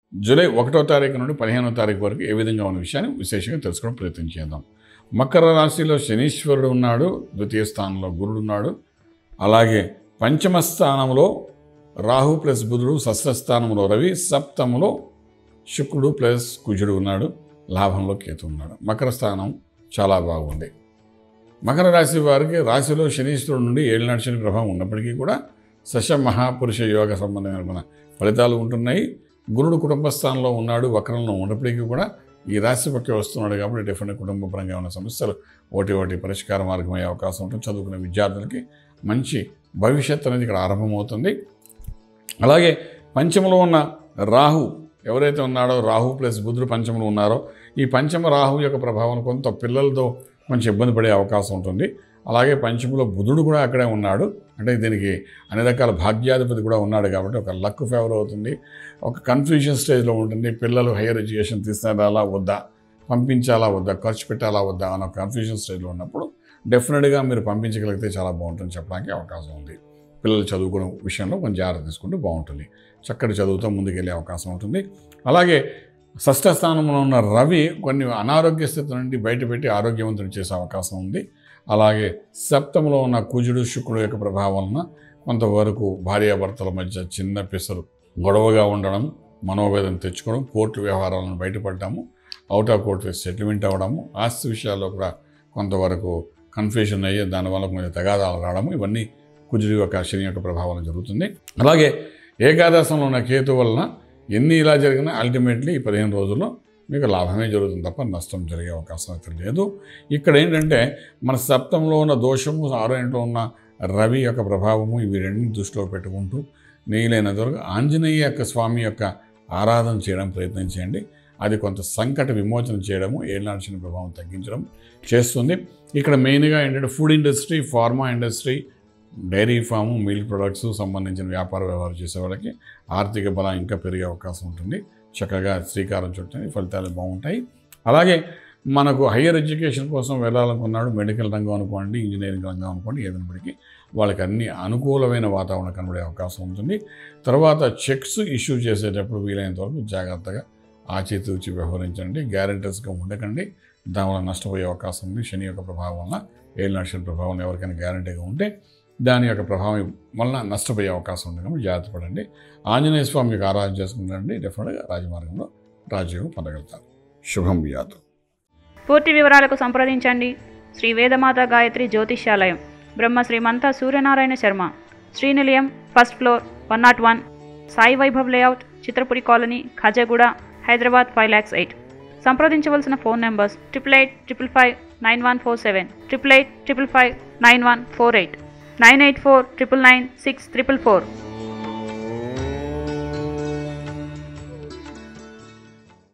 July ఒకటో తారీఖు నుండి పదిహేనో తారీఖు వరకు ఏ విధంగా ఉన్న విషయాన్ని విశేషంగా తెలుసుకోవడం ప్రయత్నం చేద్దాం మకర రాశిలో శనీశ్వరుడు ఉన్నాడు ద్వితీయ స్థానంలో గురుడు ఉన్నాడు అలాగే పంచమ స్థానంలో రాహు ప్లస్ బుధుడు షష్ఠ స్థానంలో రవి సప్తములో శుక్రుడు ప్లస్ కుజుడు ఉన్నాడు లాభంలో కేతు ఉన్నాడు మకర స్థానం చాలా బాగుంది మకర రాశి వారికి రాశిలో శనీశ్వరుడు నుండి ఏళ్ళనాటి శని ప్రభావం ఉన్నప్పటికీ కూడా సశ మహాపురుష యోగ సంబంధమైన మన ఫలితాలు ఉంటున్నాయి గురుడు కుటుంబ స్థానంలో ఉన్నాడు వక్రంలో ఉన్నప్పటికీ కూడా ఈ రాశి పక్క వస్తున్నాడు కాబట్టి డెఫినెట్ కుటుంబ పరంగా ఉన్న సమస్యలు ఒకటి ఒకటి పరిష్కార మార్గం అయ్యే అవకాశం ఉంటుంది చదువుకునే విద్యార్థులకి మంచి భవిష్యత్ అనేది ఇక్కడ ఆరంభమవుతుంది అలాగే పంచమలో ఉన్న రాహు ఎవరైతే ఉన్నాడో రాహు ప్లస్ బుధుడు పంచమలో ఉన్నారో ఈ పంచమ రాహు యొక్క ప్రభావం కొంత పిల్లలతో కొంచెం ఇబ్బంది పడే అవకాశం ఉంటుంది అలాగే పంచమలో బుధుడు కూడా అక్కడే ఉన్నాడు అంటే దీనికి అన్ని రకాల భాగ్యాధిపతి కూడా ఉన్నాడు కాబట్టి ఒక లక్ ఫేవర్ అవుతుంది ఒక కన్ఫ్యూజన్ స్టేజ్లో ఉంటుంది పిల్లలు హైయర్ ఎడ్యుకేషన్ తీసుకురాలా వద్దా పంపించాలా వద్దా ఖర్చు పెట్టాలా వద్దా అన్న కన్ఫ్యూజన్ స్టేజ్లో ఉన్నప్పుడు డెఫినెట్గా మీరు పంపించగలిగితే చాలా బాగుంటుంది చెప్పడానికి అవకాశం ఉంది పిల్లలు చదువుకునే విషయంలో కొంచెం జాగ్రత్త తీసుకుంటే బాగుంటుంది చక్కటి చదువుతో ముందుకెళ్ళే అవకాశం ఉంటుంది అలాగే షష్ఠ స్థానంలో ఉన్న రవి కొన్ని అనారోగ్య స్థితి నుండి బయటపెట్టి ఆరోగ్యవంతుడు చేసే అవకాశం ఉంది అలాగే సప్తములో ఉన్న కుజుడు శుక్రుడు యొక్క ప్రభావం వలన కొంతవరకు భార్యాభర్తల మధ్య చిన్న పిసరు గొడవగా ఉండడం మనోవేదన తెచ్చుకోవడం కోర్టు వ్యవహారాలను బయటపడటము అవుట్ ఆఫ్ కోర్టు సెటిల్మెంట్ అవ్వడము ఆస్తి విషయాల్లో కూడా కొంతవరకు కన్ఫ్యూజన్ అయ్యి దానివల్ల కొంచెం తగాదాలు రావడము ఇవన్నీ కుజుడి యొక్క శని యొక్క ప్రభావం జరుగుతుంది అలాగే ఏకాదశంలో ఉన్న కేతు వలన ఎన్ని ఇలా జరిగినా అల్టిమేట్లీ ఈ పదిహేను రోజుల్లో మీకు లాభమే జరుగుతుంది తప్ప నష్టం జరిగే అవకాశం అయితే లేదు ఇక్కడ ఏంటంటే మన సప్తంలో ఉన్న దోషము ఆరో ఇంట్లో ఉన్న రవి యొక్క ప్రభావము ఇవి రెండింటిని దృష్టిలో పెట్టుకుంటూ నీలైనంత వరకు ఆంజనేయ యొక్క స్వామి యొక్క ఆరాధన చేయడం ప్రయత్నం చేయండి అది కొంత సంకట విమోచన చేయడము ఏళ్ళనాడిచిన ప్రభావం తగ్గించడం చేస్తుంది ఇక్కడ మెయిన్గా ఏంటంటే food industry pharma industry dairy farm milk products సంబంధించిన వ్యాపార వ్యవహారం చేసే వాళ్ళకి ఆర్థిక బలం ఇంకా పెరిగే అవకాశం ఉంటుంది చక్కగా శ్రీకారం చుట్టని ఫలితాలు బాగుంటాయి అలాగే మనకు హయ్యర్ ఎడ్యుకేషన్ కోసం వెళ్ళాలనుకున్నాడు మెడికల్ రంగం అనుకోండి ఇంజనీరింగ్ రంగం అనుకోండి ఏదైనప్పటికీ వాళ్ళకి అన్ని అనుకూలమైన వాతావరణం కనబడే అవకాశం ఉంటుంది తర్వాత చెక్స్ ఇష్యూ చేసేటప్పుడు వీలైనంత వరకు జాగ్రత్తగా ఆచితూచి వ్యవహరించండి గ్యారెంటర్స్గా ఉండకండి దానివల్ల నష్టపోయే అవకాశం ఉంది శని యొక్క ప్రభావం వలన ఏళ్ళ నక్షత్ర ప్రభావం ఎవరికైనా గ్యారంటీగా ఉంటే దాని యొక్క ప్రభావం వలన నష్టపోయే అవకాశం ఉంది కాబట్టి జాగ్రత్త పడండి ఆంజనేయ స్వామి యొక్క ఆరాధన చేసుకుంటారండి డెఫినెట్గా రాజమార్గంలో రాజ్యోగం పొందగలుగుతారు శుభం వ్యాధు పూర్తి వివరాలకు సంప్రదించండి శ్రీ వేదమాత గాయత్రి జ్యోతిష్యాలయం Brahma Srimantha Suryanarayana Sharma Srinilayam first floor one naught one Sai Vaibhav layout Chitrapuri colony Khajaguda Hyderabad five lakhs eight సంప్రదించవలసిన phone numbers triple eight triple five nine one four seven triple eight triple five nine one four eight nine eight four triple nine six triple four